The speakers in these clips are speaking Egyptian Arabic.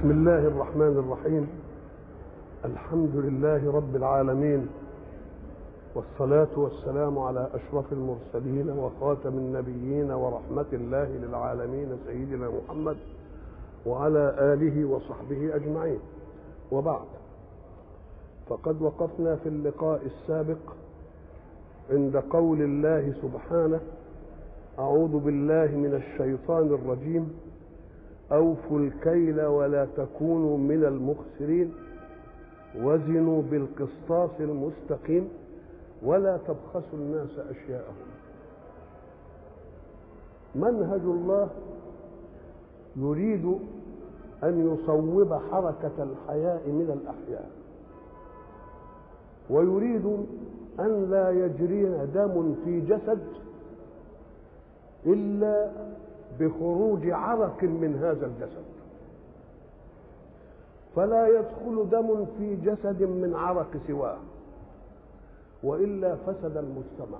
بسم الله الرحمن الرحيم الحمد لله رب العالمين والصلاة والسلام على أشرف المرسلين وخاتم النبيين ورحمة الله للعالمين سيدنا محمد وعلى آله وصحبه أجمعين وبعد فقد وقفنا في اللقاء السابق عند قول الله سبحانه أعوذ بالله من الشيطان الرجيم أوفوا الكيل ولا تكونوا من المخسرين وزنوا بالقسطاس المستقيم ولا تبخسوا الناس أشياءهم منهج الله يريد أن يصوب حركة الحياء من الأحياء ويريد أن لا يجري دم في جسد إلا بخروج عرق من هذا الجسد فلا يدخل دم في جسد من عرق سواه والا فسد المجتمع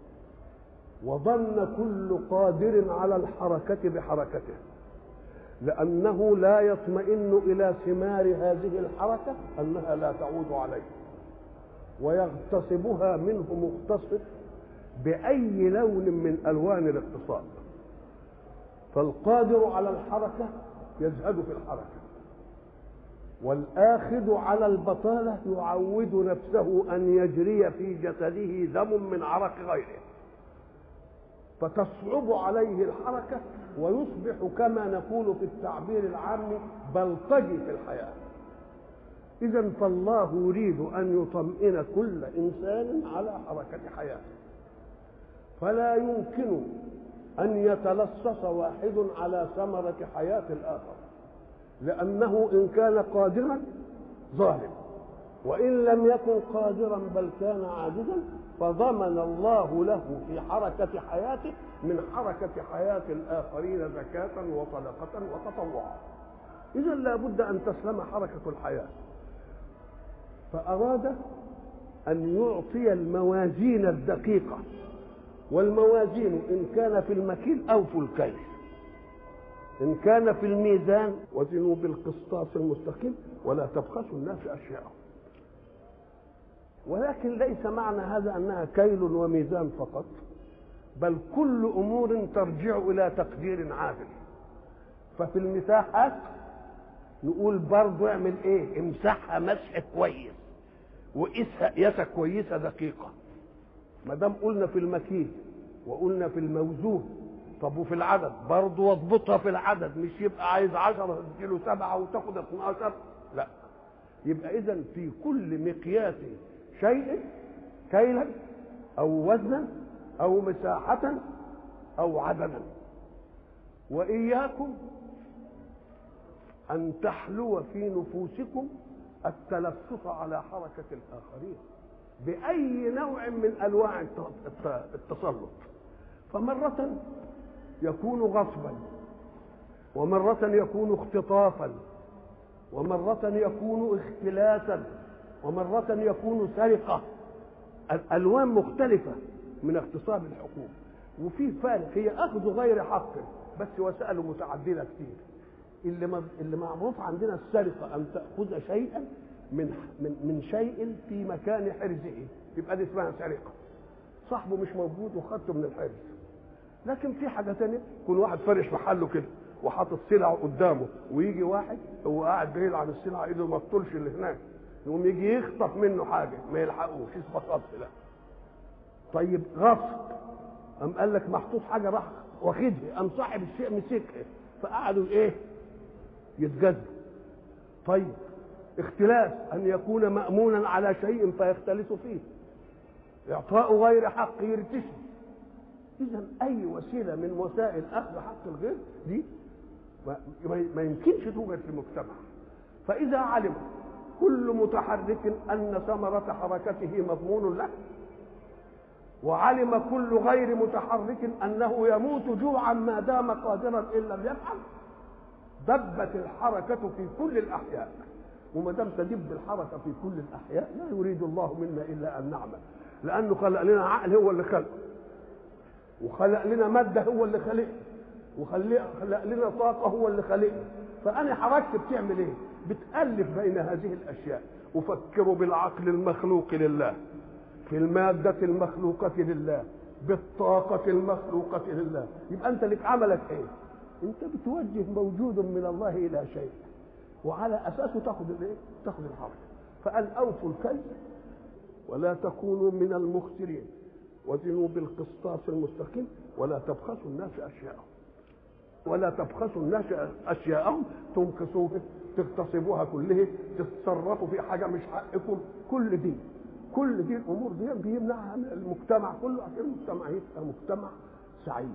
وظن كل قادر على الحركه بحركته لانه لا يطمئن الى ثمار هذه الحركه انها لا تعود عليه ويغتصبها منه مغتصب باي لون من الوان الاغتصاب فالقادر على الحركة يزهد في الحركة والآخذ على البطالة يعود نفسه أن يجري في جسده دم من عرق غيره فتصعب عليه الحركة ويصبح كما نقول في التعبير العام بلطجي في الحياة إذا فالله يريد أن يطمئن كل إنسان على حركة حياته فلا يمكن أن يتلصص واحد على ثمرة حياة الآخر لأنه إن كان قادرا ظالم وإن لم يكن قادرا بل كان عاجزا فضمن الله له في حركة حياته من حركة حياة الآخرين زكاة وصدقة وتطوعا إذا لا بد أن تسلم حركة الحياة فأراد أن يعطي الموازين الدقيقة والموازين إن كان في المكيل أو في الكيل إن كان في الميزان وزنوا بالقسطاس المستقيم ولا تبخسوا الناس أشياءهم ولكن ليس معنى هذا أنها كيل وميزان فقط بل كل أمور ترجع إلى تقدير عادل ففي المساحات نقول برضه اعمل ايه امسحها مسح كويس وقيسها قياسه كويسه دقيقه ما دام قلنا في المكيل وقلنا في الموزون طب وفي العدد برضه واضبطها في العدد مش يبقى عايز 10 تديله سبعه وتاخد 12 لا يبقى اذا في كل مقياس شيء كيلا او وزنا او مساحه او عددا واياكم ان تحلو في نفوسكم التلفت على حركه الاخرين بأي نوع من أنواع التسلط فمرة يكون غصبا ومرة يكون اختطافا ومرة يكون اختلاسا ومرة يكون سرقة الألوان مختلفة من اغتصاب الحقوق وفي فارق هي أخذ غير حق بس وسائله متعددة كتير اللي اللي معروف عندنا السرقة أن تأخذ شيئا من من من شيء في مكان حرزه يبقى دي اسمها سرقه صاحبه مش موجود وخدته من الحرز لكن في حاجه ثانيه يكون واحد فرش محله كده وحاطط سلعه قدامه ويجي واحد هو قاعد بعيد عن السلعه ايده ما تطولش اللي هناك يقوم يجي يخطف منه حاجه ما يلحقوش اسمه خطف لا طيب غصب قام قال لك محطوط حاجه راح واخدها قام صاحب الشيء مسكها فقعدوا ايه يتجدوا طيب اختلاس ان يكون مامونا على شيء فيختلس فيه اعطاء غير حق يرتشي اذا اي وسيله من وسائل اخذ حق الغير دي ما يمكنش توجد في المجتمع فاذا علم كل متحرك ان ثمره حركته مضمون له وعلم كل غير متحرك انه يموت جوعا ما دام قادرا ان لم يفعل دبت الحركه في كل الاحياء وما دام تدب الحركه في كل الاحياء لا يريد الله منا الا ان نعمل لانه خلق لنا عقل هو اللي خلقه وخلق لنا ماده هو اللي خلقها وخلق لنا طاقه هو اللي خلقها فانا حركت بتعمل ايه بتالف بين هذه الاشياء افكر بالعقل المخلوق لله في الماده المخلوقه لله بالطاقه المخلوقه لله يبقى انت لك عملك ايه انت بتوجه موجود من الله الى شيء وعلى اساسه تاخذ الايه تاخذ الحركه فقال اوفوا الكيل ولا تكونوا من المخسرين وزنوا بالقسطاس المستقيم ولا تبخسوا الناس اشياءهم ولا تبخسوا الناس اشياءهم تنقصوها تغتصبوها كلها تتصرفوا في حاجه مش حقكم كل دي كل دي الامور دي بيمنعها من المجتمع كله عشان المجتمع يبقى مجتمع سعيد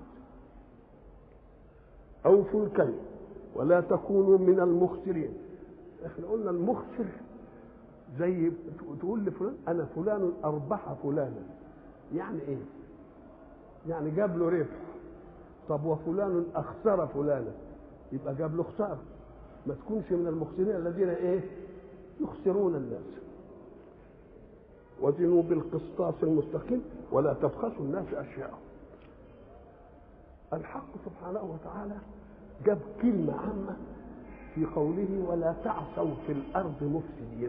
اوفوا الكيل ولا تكونوا من المخسرين احنا قلنا المخسر زي تقول لفلان انا فلان اربح فلانا يعني ايه يعني جاب له ربح طب وفلان اخسر فلانا يبقى جاب له خساره ما تكونش من المخسرين الذين ايه يخسرون الناس وزنوا بالقسطاس المستقيم ولا تبخسوا الناس اشياءهم الحق سبحانه وتعالى جاب كلمة عامة في قوله ولا تعثوا في الأرض مفسدين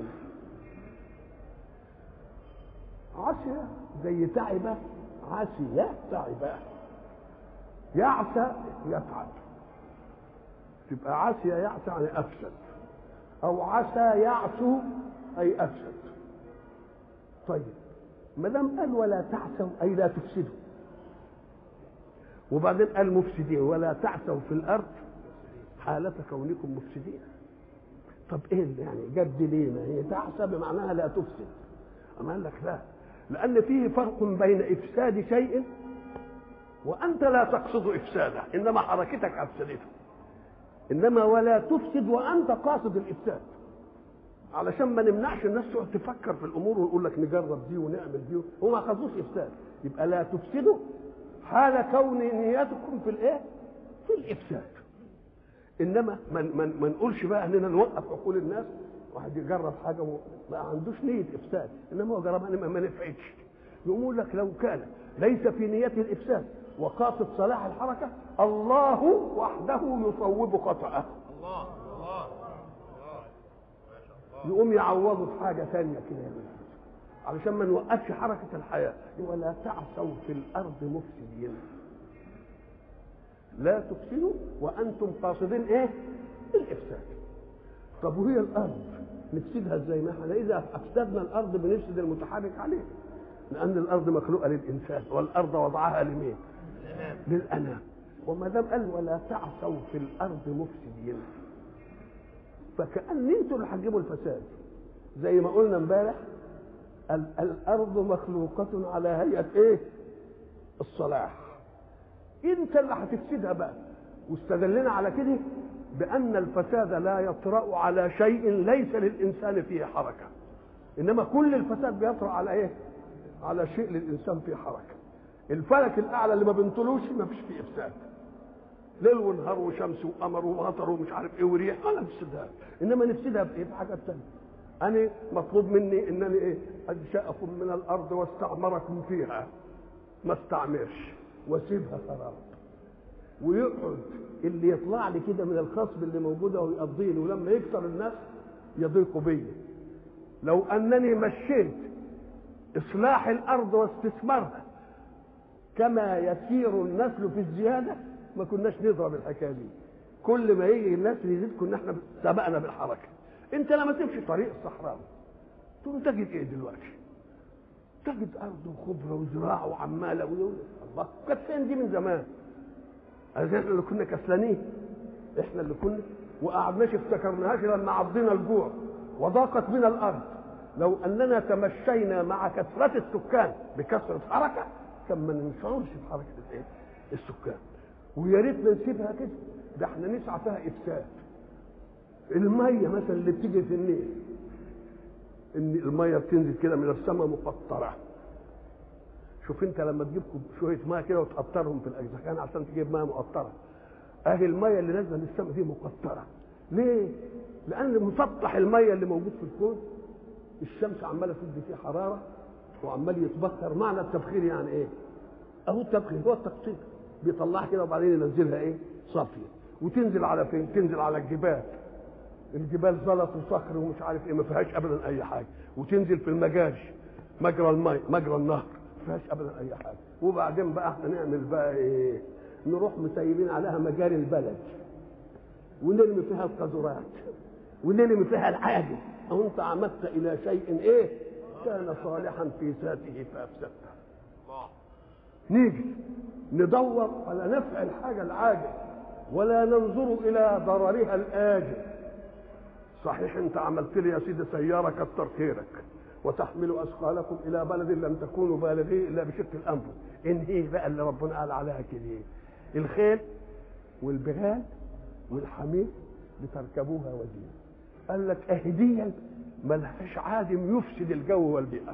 عسى زي تعب عسي تعب يعسى يتعب تبقى عسي يعسى يعني أفسد أو عسى يعسو أي أفسد طيب ما دام قال ولا تعسوا أي لا تفسدوا وبعدين قال مفسدين ولا تعثوا في الارض حالة كونكم مفسدين طب ايه اللي يعني جد ليه ما هي تعثى بمعناها لا تفسد اما قال لك لا لان فيه فرق بين افساد شيء وانت لا تقصد افساده انما حركتك افسدته انما ولا تفسد وانت قاصد الافساد علشان ما نمنعش الناس تقعد تفكر في الامور ونقول لك نجرب دي ونعمل دي هو ما قصدوش افساد يبقى لا تفسدوا حال كون نيتكم في الايه؟ في الافساد. انما ما من ما نقولش بقى اننا نوقف عقول الناس واحد يجرب حاجه ما عندوش نيه افساد انما هو جربها ما نفعتش. يقول لك لو كان ليس في نيته الافساد وقاصد صلاح الحركه الله وحده يصوب خطأه. الله الله يقوم يعوضه في حاجه ثانيه كده يعني. علشان ما نوقفش حركة الحياة ولا تعثوا في الأرض مفسدين لا تفسدوا وأنتم قاصدين إيه؟ الإفساد طب وهي الأرض نفسدها ازاي؟ ما احنا إذا أفسدنا الأرض بنفسد المتحرك عليه لأن الأرض مخلوقة للإنسان والأرض وضعها لمين؟ للأنام وما دام قال ولا تعثوا في الأرض مفسدين فكأن انتوا اللي هتجيبوا الفساد زي ما قلنا امبارح الارض مخلوقه على هيئه ايه الصلاح انت اللي هتفسدها بقى واستدلنا على كده بان الفساد لا يطرا على شيء ليس للانسان فيه حركه انما كل الفساد بيطرا على ايه على شيء للانسان فيه حركه الفلك الاعلى اللي ما بنطلوش ما فيش فيه افساد ليل ونهار وشمس وقمر ومطر ومش عارف ايه وريح ولا نفسدها انما نفسدها بايه بحاجات ثانيه أنا مطلوب مني إنني إيه؟ أنشأكم من الأرض واستعمركم فيها ما استعمرش واسيبها خراب ويقعد اللي يطلع لي كده من الخصب اللي موجوده ويقضيني ولما يكثر الناس يضيقوا بيا لو انني مشيت اصلاح الارض واستثمارها كما يسير النسل في الزياده ما كناش نضرب الحكايه دي كل ما يجي النسل يزيد كنا احنا سبقنا بالحركه انت لما تمشي طريق الصحراء تقول تجد ايه دلوقتي تجد ارض وخضره وزراعه وعماله ويقول الله كانت فين دي من زمان احنا اللي كنا كسلانين احنا اللي كنا وقعدناش افتكرناهاش لما عضينا الجوع وضاقت بنا الارض لو اننا تمشينا مع كثره السكان بكثره حركه كان ما نشعرش بحركه الايه؟ السكان ويا ريتنا نسيبها كده ده احنا نسعى فيها افساد الميه مثلا اللي بتيجي في النيل ان الميه بتنزل كده من السماء مقطره شوف انت لما تجيب شويه ميه كده وتقطرهم في الاجزخان عشان تجيب ميه مقطره اهي الميه اللي نازله من السماء دي مقطره ليه؟ لان مسطح الميه اللي موجود في الكون الشمس عماله تدي فيه حراره وعمال يتبخر معنى التبخير يعني ايه؟ اهو التبخير هو التقطير بيطلعها كده وبعدين ينزلها ايه؟ صافيه وتنزل على فين تنزل على الجبال الجبال زلط وصخر ومش عارف ايه ما فيهاش ابدا اي حاجه وتنزل في المجاري مجرى الماء مجرى النهر ما فيهاش ابدا اي حاجه وبعدين بقى احنا نعمل بقى ايه نروح مسيبين عليها مجاري البلد ونرمي فيها القذورات ونرمي فيها العادي او انت عمدت الى شيء ايه كان صالحا في ذاته فافسدته نيجي ندور على نفع الحاجه العاجل ولا ننظر الى ضررها الاجل صحيح انت عملت لي يا سيدي سياره كتر خيرك وتحمل اثقالكم الى بلد لم تكونوا بالغيه الا بشق الانفس ان ايه بقى اللي ربنا قال عليها كده الخيل والبغال والحمير لتركبوها وزينه قال لك اهديا ملهاش عادم يفسد الجو والبيئه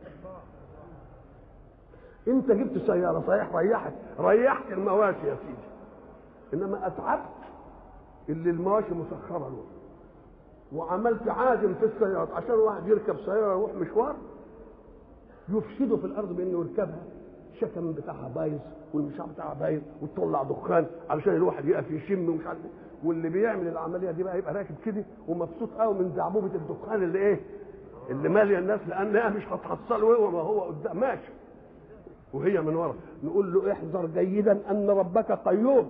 انت جبت سياره صحيح ريحت ريحت المواشي يا سيدي انما اتعبت اللي المواشي مسخره له وعملت عادم في السيارات عشان واحد يركب سياره يروح مشوار يفسده في الارض بانه يركبها الشكم بتاعها بايظ والمشاع بتاعها بايظ وتطلع دخان علشان الواحد يقف يشم ومش عارف واللي بيعمل العمليه دي بقى يبقى راكب كده ومبسوط قوي من زعبوبه الدخان اللي ايه اللي ماليه الناس لانها مش هتحصله هو ما هو قدام ماشي وهي من ورا نقول له احذر جيدا ان ربك قيوم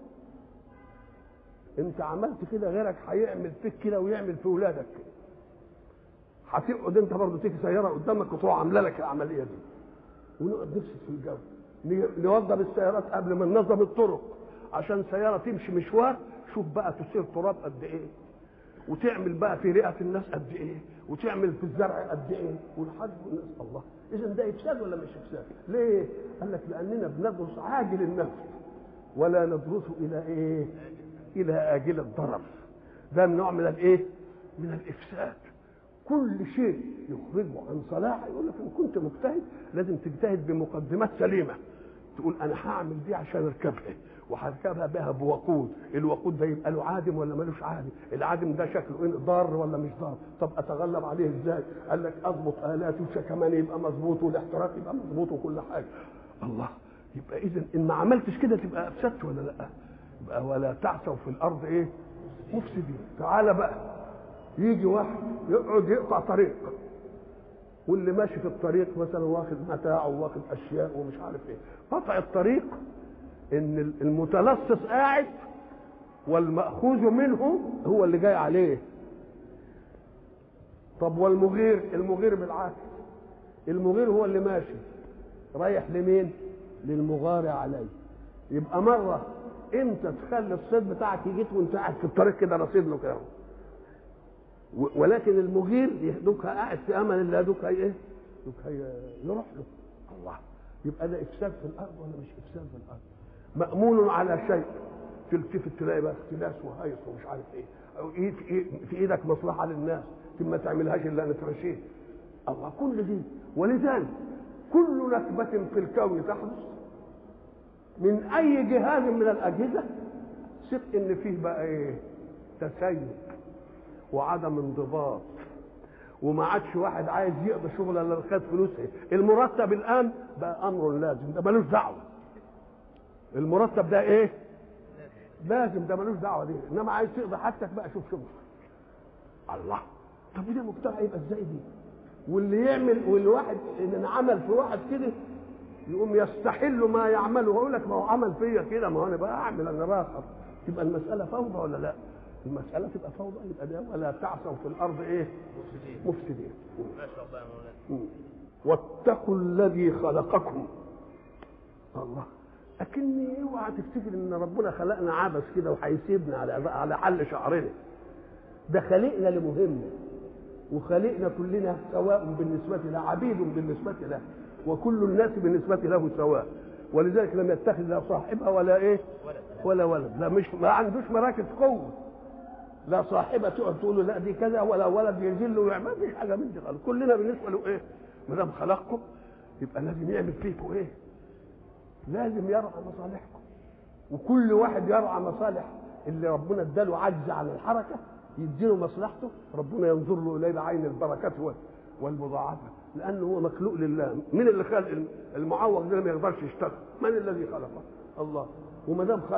انت عملت كده غيرك هيعمل فيك كده ويعمل في ولادك كده هتقعد انت برضه تيجي سياره قدامك وتروح عامله لك العمليه دي ونقعد نفسد في الجو نوضب السيارات قبل ما ننظم الطرق عشان سياره تمشي مشوار شوف بقى تثير تراب قد ايه وتعمل بقى في رئه الناس قد ايه وتعمل في الزرع قد ايه والحج والناس الله اذا ده افساد ولا مش افساد ليه قال لك لاننا بندرس عاجل النفس ولا ندرسه الى ايه الى اجل الضرر ده نوع من الايه من الافساد كل شيء يخرجه عن صلاح يقول لك ان كنت مجتهد لازم تجتهد بمقدمات سليمه تقول انا هعمل دي عشان اركبها وهركبها بها بوقود الوقود ده يبقى له عادم ولا ملوش عادم العادم ده شكله ايه ضار ولا مش ضار طب اتغلب عليه ازاي قال لك اضبط الاتي وكمان يبقى مظبوط والاحتراق يبقى مظبوط وكل حاجه الله يبقى اذا ان ما عملتش كده تبقى افسدت ولا لا يبقى ولا تعثوا في الارض ايه مفسدين تعالى بقى يجي واحد يقعد يقطع طريق واللي ماشي في الطريق مثلا واخد متاع وواخد اشياء ومش عارف ايه قطع الطريق ان المتلصص قاعد والمأخوذ منه هو اللي جاي عليه طب والمغير المغير بالعكس المغير هو اللي ماشي رايح لمين للمغار عليه يبقى مره انت تخلي الصيد بتاعك يجيك وانت قاعد في الطريق كده رصيد له كده ولكن المغير يهدوك قاعد في امل اللي هدوك هي ايه؟ هي يروح له الله يبقى ده افساد في الارض ولا مش افساد في الارض؟ مأمون على شيء تلتفت تلاقي بقى اختلاس وهيص ومش عارف ايه أو إيه في, إيه في ايدك مصلحه للناس ما تعملهاش الا نترشيه الله كل دي ولذلك كل نكبة في الكون تحدث من أي جهاز من الأجهزة ثق إن فيه بقى إيه؟ تسيب وعدم انضباط وما عادش واحد عايز يقضي شغل الا خد فلوس المرتب الان بقى امر لازم ده ملوش دعوه المرتب ده ايه لازم ده ملوش دعوه دي انما عايز تقضي حاجتك بقى شوف شغل الله طب ده مجتمع يبقى ازاي دي واللي يعمل والواحد ان عمل في واحد كده يقوم يستحل ما يعمله يقول لك ما هو عمل فيا كده ما هو انا بقى اعمل انا راخر تبقى المساله فوضى ولا لا؟ المسألة تبقى فوضى يبقى ده ولا تعثوا في الأرض إيه؟ مفسدين مفسدين ما شاء الله يا مولانا واتقوا الذي خلقكم الله أكني اوعى تفتكر ان ربنا خلقنا عبث كده وهيسيبنا على على حل شعرنا ده خلقنا لمهمه وخلقنا كلنا سواء بالنسبة له عبيد بالنسبة له وكل الناس بالنسبة له سواء ولذلك لم يتخذ لا صاحبها ولا ايه ولا ولد لا مش ما عندوش مراكز قوه لا صاحبه تقعد تقول له لا دي كذا ولا ولد ينزل له ويعمل ما فيش حاجه من دي خالص كلنا بالنسبه له ايه ما دام خلقكم يبقى لازم يعمل فيكم ايه لازم يرعى مصالحكم وكل واحد يرعى مصالح اللي ربنا اداله عجز عن الحركه يديله مصلحته ربنا ينظر له اليه بعين البركات والمضاعفه لانه هو مخلوق لله مين اللي خلق المعوق ده ما يقدرش يشتغل من الذي خلقه الله وما دام خلق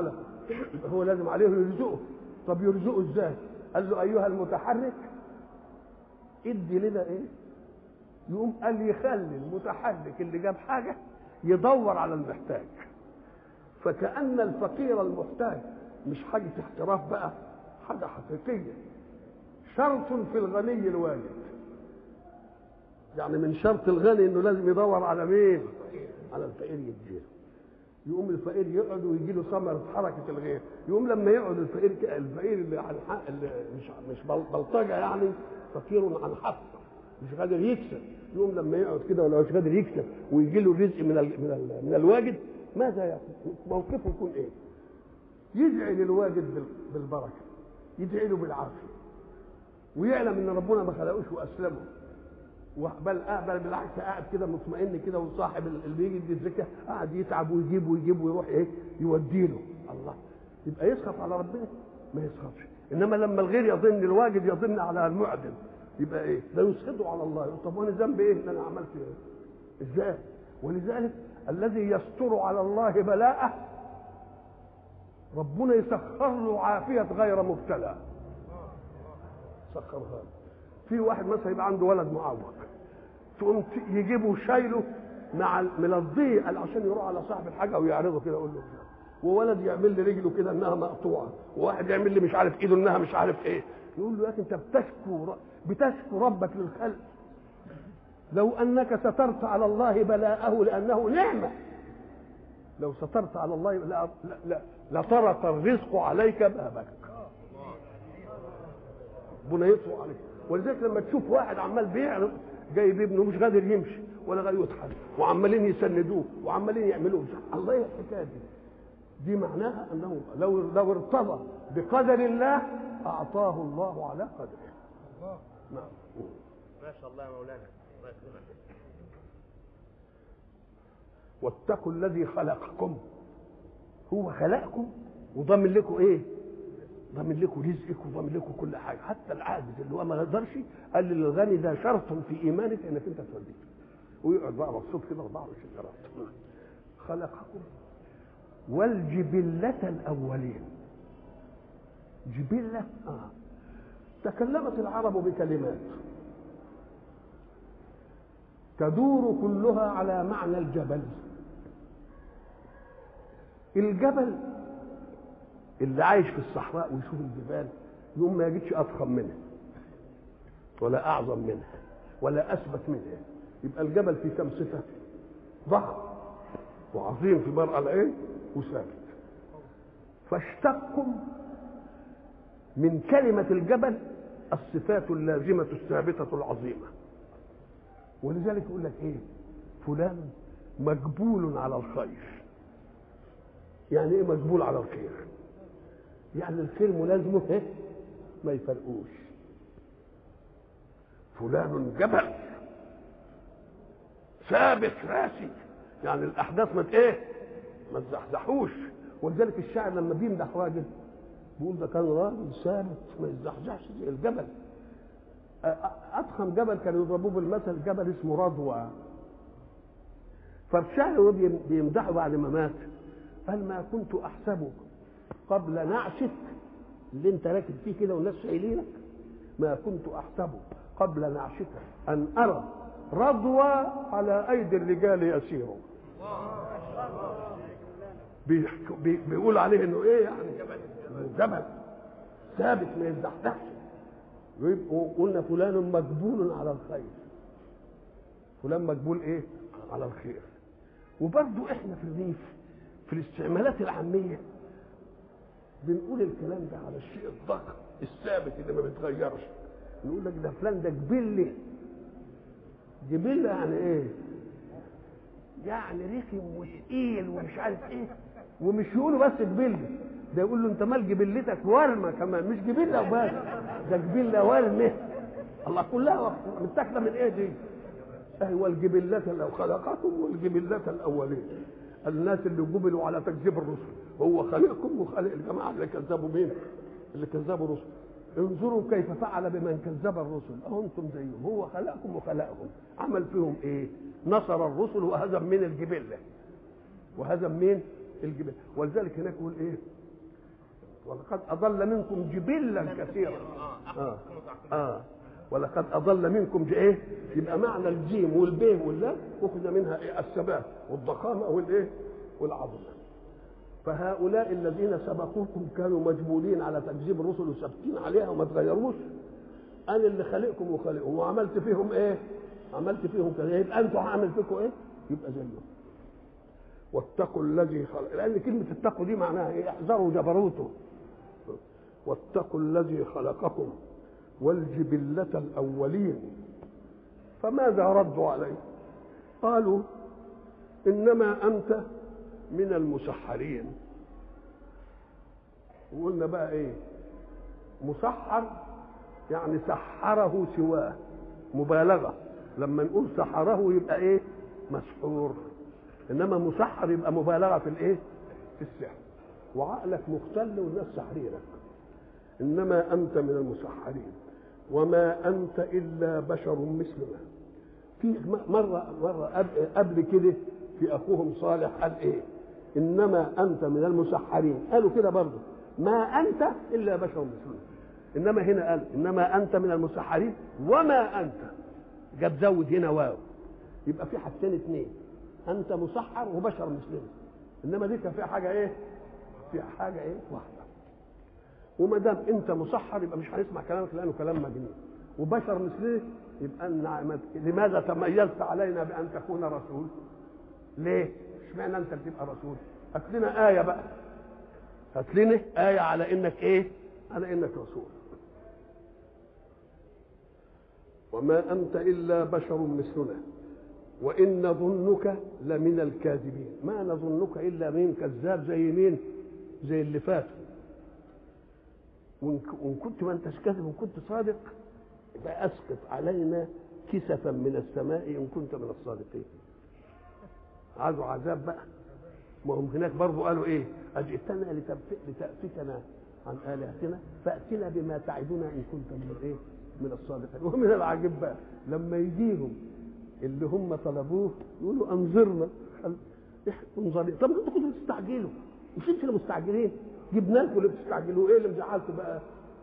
هو لازم عليه يرزقه طب يرزقه ازاي قال له ايها المتحرك ادي لنا ايه يقوم قال يخلي المتحرك اللي جاب حاجه يدور على المحتاج فكأن الفقير المحتاج مش حاجة احتراف بقى حاجة حقيقية شرط في الغني الواجد يعني من شرط الغني انه لازم يدور على مين على الفقير يديله يقوم الفقير يقعد ويجي له ثمرة حركة الغير يقوم لما يقعد الفقير الفقير اللي عن حق اللي مش مش بلطجة يعني فقير عن حق مش قادر يكسب يقوم لما يقعد كده ولا مش قادر يكسب ويجي له الرزق من ال من ال من الواجد ماذا يقول؟ موقفه يكون ايه؟ يدعي للواجد بالبركه يدعي له بالعافيه ويعلم ان ربنا ما خلقوش واسلمه بل بل بالعكس قاعد كده مطمئن كده وصاحب اللي بيجي يدي الزكاه قاعد يتعب ويجيب ويجيب ويروح ايه يودي له الله يبقى يسخط على ربنا ما يسخطش انما لما الغير يظن الواجد يظن على المعدم يبقى ايه ده يسخطه على الله يقول طب وانا ذنبي ايه ان انا عملت ايه ازاي ولذلك الذي يستر على الله بلاءه ربنا يسخر له عافيه غير مبتلى سخرها له في واحد مثلا يبقى عنده ولد معوق تقوم يجيبه شايله مع من الضيق عشان يروح على صاحب الحاجه ويعرضه كده يقول له وولد يعمل لي رجله كده انها مقطوعه وواحد يعمل لي مش عارف ايده انها مش عارف ايه يقول له يا اخي انت بتشكو بتشكو ربك للخلق لو انك سترت على الله بلاءه لانه نعمه لو سترت على الله لا لا لطرق الرزق عليك بابك ربنا يطفو عليك ولذلك لما تشوف واحد عمال بيعرض جايب ابنه مش قادر يمشي ولا قادر يضحك وعمالين يسندوه وعمالين يعملوه الله ايه الحكايه دي دي معناها انه لو لو ارتضى بقدر الله اعطاه الله على قدره الله نعم ما شاء الله يا مولانا الله يكرمك واتقوا الذي خلقكم هو خلقكم وضامن لكم ايه ضامن لكم رزقك وضامن لكم كل حاجه حتى العاجز اللي هو ما يقدرش قال للغني ده شرط في ايمانك انك انت توليه ويقعد بقى مبسوط كده 24 شرط خلقكم والجبلة الأولين جبلة آه. تكلمت العرب بكلمات تدور كلها على معنى الجبل الجبل اللي عايش في الصحراء ويشوف الجبال يقوم ما يجدش اضخم منها ولا اعظم منها ولا اثبت منها يبقى الجبل فيه كم صفه ضخم وعظيم في مرأى العين وثابت فاشتقوا من كلمة الجبل الصفات اللازمة الثابتة العظيمة ولذلك يقول لك ايه فلان مجبول على الخير يعني ايه مجبول على الخير يعني الخير ملازمه ايه ما يفرقوش فلان جبل ثابت راسي يعني الاحداث ما ايه ما تزحزحوش ولذلك الشاعر لما بيمدح راجل بيقول ده كان راجل ثابت ما يتزحزحش زي الجبل اضخم جبل كانوا يضربوه بالمثل جبل اسمه رضوى فالشاعر وهو بيمدحه بعد ما مات قال ما كنت احسبه قبل نعشك اللي انت راكب فيه كده والناس شايلينك ما كنت احسبه قبل نعشك ان ارى رضوى على ايدي الرجال يسير بيقول عليه انه ايه يعني جبل ثابت ما يتزحزحش قلنا فلان مجبول على الخير فلان مجبول ايه على الخير وبرضو احنا في الريف في الاستعمالات العامية بنقول الكلام ده على الشيء الضخم الثابت اللي ما بيتغيرش نقول لك ده فلان ده جبلة جبلة يعني ايه يعني رخم وثقيل ومش عارف ايه ومش يقولوا بس جبلة ده يقول له انت مال جبلتك ورمه كمان مش جبله وبس ده جبله ورمه الله كلها متاخده من ايه دي؟ ايوه الجبلة لو خلقكم والجبلة الاولين الناس اللي جبلوا على تكذيب الرسل هو خلقكم وخلق الجماعه اللي كذبوا مين؟ اللي كذبوا الرسل انظروا كيف فعل بمن كذب الرسل اهو انتم زيهم هو خلقكم وخلقهم عمل فيهم ايه؟ نصر الرسل وهزم من الجبله وهزم مين؟ الجبال ولذلك هناك يقول ايه؟ ولقد اضل منكم جبلا كثيرا اه اه أحسن تعقيب. اه ولقد اضل منكم ج- ايه يبقى معنى الجيم والبيه واللام اخذ منها إيه؟ الثبات والضخامه والايه والعظمه فهؤلاء الذين سبقوكم كانوا مجبولين على تكذيب الرسل وثابتين عليها وما تغيروش انا اللي خالقكم وخالقهم وعملت فيهم ايه عملت فيهم كذا يبقى انتوا هعمل فيكم ايه يبقى زيهم واتقوا الذي خلق لان كلمه اتقوا دي معناها ايه احذروا جبروته واتقوا الذي خلقكم والجبلة الأولين فماذا ردوا عليه قالوا إنما أنت من المسحرين وقلنا بقى إيه مسحر يعني سحره سواه مبالغة لما نقول سحره يبقى إيه مسحور إنما مسحر يبقى مبالغة في الإيه في السحر وعقلك مختل والناس سحرينك انما انت من المسحرين وما انت الا بشر مثلنا في مره مره قبل- قبل كده في اخوهم صالح قال ايه انما انت من المسحرين قالوا كده برضه ما انت الا بشر مثلنا انما هنا قال انما انت من المسحرين وما انت جاب زود هنا واو يبقى في حاجتين اثنين انت مسحر وبشر مثلنا انما دي كان فيها حاجه ايه فيها حاجه ايه واحده وما دام انت مسحر يبقى مش هنسمع كلامك لانه كلام مجنون وبشر مثله يبقى النعمة لماذا تميزت علينا بان تكون رسول؟ ليه؟ اشمعنى انت اللي تبقى رسول؟ هات لنا آية بقى هات لنا آية على انك ايه؟ على انك رسول وما انت الا بشر مثلنا وان نظنك لمن الكاذبين ما نظنك الا مين كذاب زي مين زي اللي فاتوا وإن ك- وإن كنت ما أنتش كاذب وإن كنت صادق يبقى أسقط علينا كسفا من السماء إن كنت من الصادقين عايزوا عذاب بقى ما هم هناك برضو قالوا إيه أجئتنا لتبت- لتأفتنا عن آلهتنا فأتنا بما تعدنا إن كنت من إيه من الصادقين ومن العجيب بقى لما يجيهم اللي هم طلبوه يقولوا أنظرنا قال إح- انظري طب انتوا كنتوا بتستعجلوا مش انتوا اللي مستعجلين جبنا لكم اللي بتستعجلوا ايه اللي مزعلكم بقى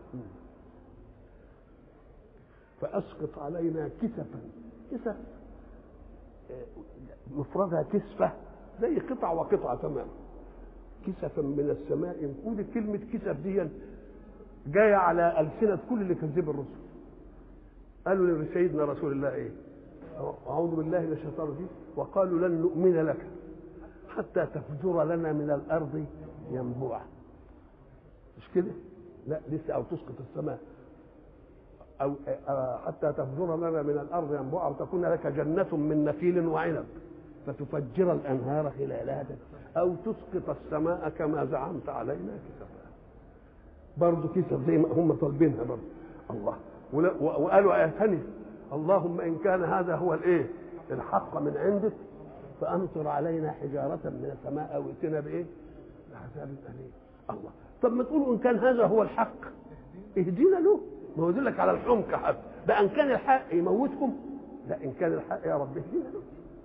فاسقط علينا كسفا كسف آه، مفردها كسفه زي قطع وقطعه تمام كسفا من السماء نقول كلمه كسف دي جايه على السنه كل اللي كذب الرسل قالوا لسيدنا رسول الله ايه اعوذ بالله من الشيطان الرجيم وقالوا لن نؤمن لك حتى تفجر لنا من الارض ينبوعا مش كده لا لسه او تسقط السماء او آه، حتى تفجر لنا من الارض ينبوعا وتكون لك جنه من نخيل وعنب فتفجر الانهار خلالها او تسقط السماء كما زعمت علينا كسفا برضه كسف زي ما هم طالبينها برضه الله ولا- و- وقالوا آية ثانية اللهم إن كان هذا هو الإيه الحق من عندك فأمطر علينا حجارة من السماء أو ائتنا بإيه بعذاب أليم الله طب ما تقولوا إن كان هذا هو الحق اهدينا له ما هو يدلك على الحمق حتى ده إن كان الحق يموتكم لا إن كان الحق يا رب اهدينا له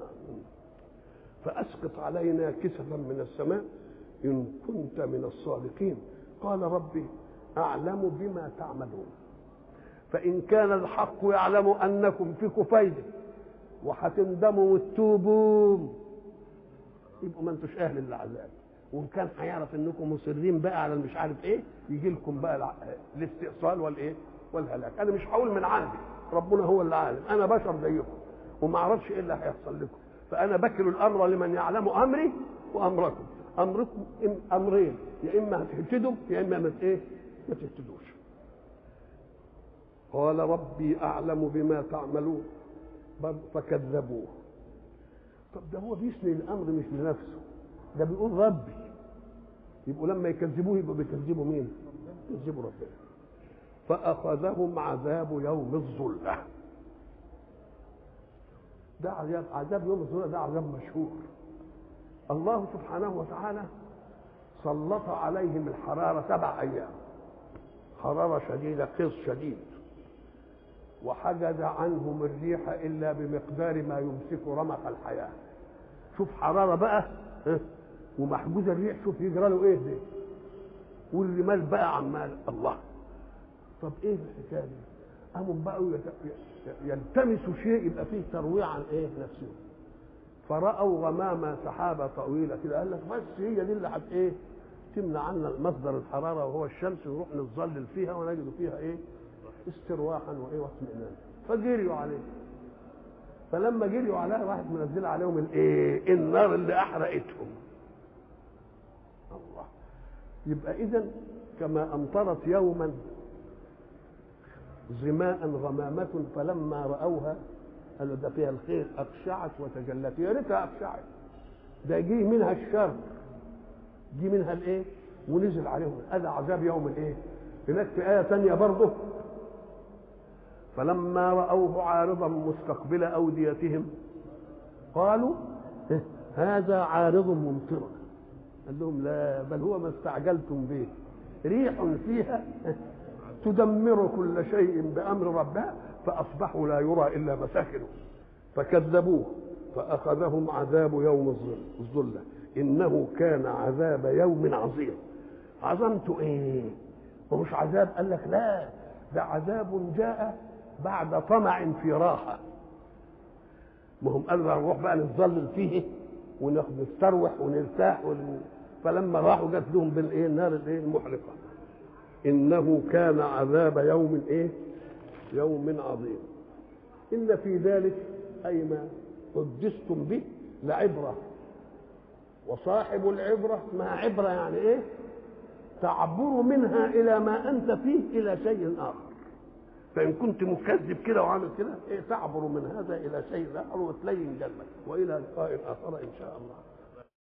فأسقط علينا كسفا من السماء إن كنت من الصادقين قال ربي أعلم بما تعملون فإن كان الحق يعلم أنكم فيكم فايدة وهتندموا وتتوبوا يبقوا ما انتوش أهل للعذاب وإن كان هيعرف إنكم مصرين بقى على مش عارف إيه يجي لكم بقى الع- الاستئصال والإيه والهلاك أنا مش هقول من عندي ربنا هو اللي عالم أنا بشر زيكم وما أعرفش إيه اللي هيحصل لكم فأنا بكل الأمر لمن يعلم أمري وأمركم أمركم إم- أمرين يا إما هتهتدوا يا إما ما ت- إيه ما تهتدوش قال ربي أعلم بما تعملون برضه فكذبوه طب ده هو بيسند الأمر مش لنفسه ده بيقول ربي يبقوا لما يكذبوه يبقوا بيكذبوا مين؟ يكذبوا ربنا فأخذهم عذاب يوم الظلة ده عذاب عذاب يوم الظلة ده عذاب مشهور الله سبحانه وتعالى سلط عليهم الحرارة سبع أيام حرارة شديدة قيص شديد وحجز عنهم الريح إلا بمقدار ما يمسك رمق الحياة شوف حرارة بقى ها؟ ومحجوز الريح شوف يجرى له ايه ده والرمال بقى عمال الله طب ايه الحكايه دي؟ قاموا بقوا يت- يلتمسوا شيء يبقى فيه ترويع عن ايه نفسهم فرأوا غمامة سحابة طويلة كده قال لك بس هي دي اللي هت ايه تمنع عنا مصدر الحرارة وهو الشمس ونروح نتظلل فيها ونجد فيها ايه استرواحا وايه واطمئنانا فجريوا عليه فلما جريوا عليها راحت منزله عليهم الايه النار اللي احرقتهم الله يبقى اذا كما امطرت يوما زماء غمامة فلما رأوها قالوا ده فيها الخير أقشعت وتجلت يا ريتها أقشعت ده جه منها الشر جه منها الايه ونزل عليهم هذا عذاب يوم الايه هناك في آية ثانية برضه فلما رأوه عارضا مستقبل أوديتهم قالوا إيه؟ هذا عارض ممطرنا قال لهم لا بل هو ما استعجلتم به ريح فيها تدمر كل شيء بأمر ربها فأصبحوا لا يرى إلا مساكنه فكذبوه فأخذهم عذاب يوم الظل الظلة إنه كان عذاب يوم عظيم عظمته إيه؟ ومش عذاب قال لك لا ده عذاب جاء بعد طمع في راحة ما هم قالوا نروح بقى نتظلل فيه ونستروح ونرتاح ون... فلما راحوا جات لهم بالايه النار الايه المحرقه انه كان عذاب يوم ايه يوم عظيم ان في ذلك اي ما قدستم به لعبره وصاحب العبره ما عبره يعني ايه تعبر منها الى ما انت فيه الى شيء اخر فان كنت مكذب كده وعامل كده إيه تعبر من هذا الى شيء اخر وتلين قلبك والى لقاء اخر ان شاء الله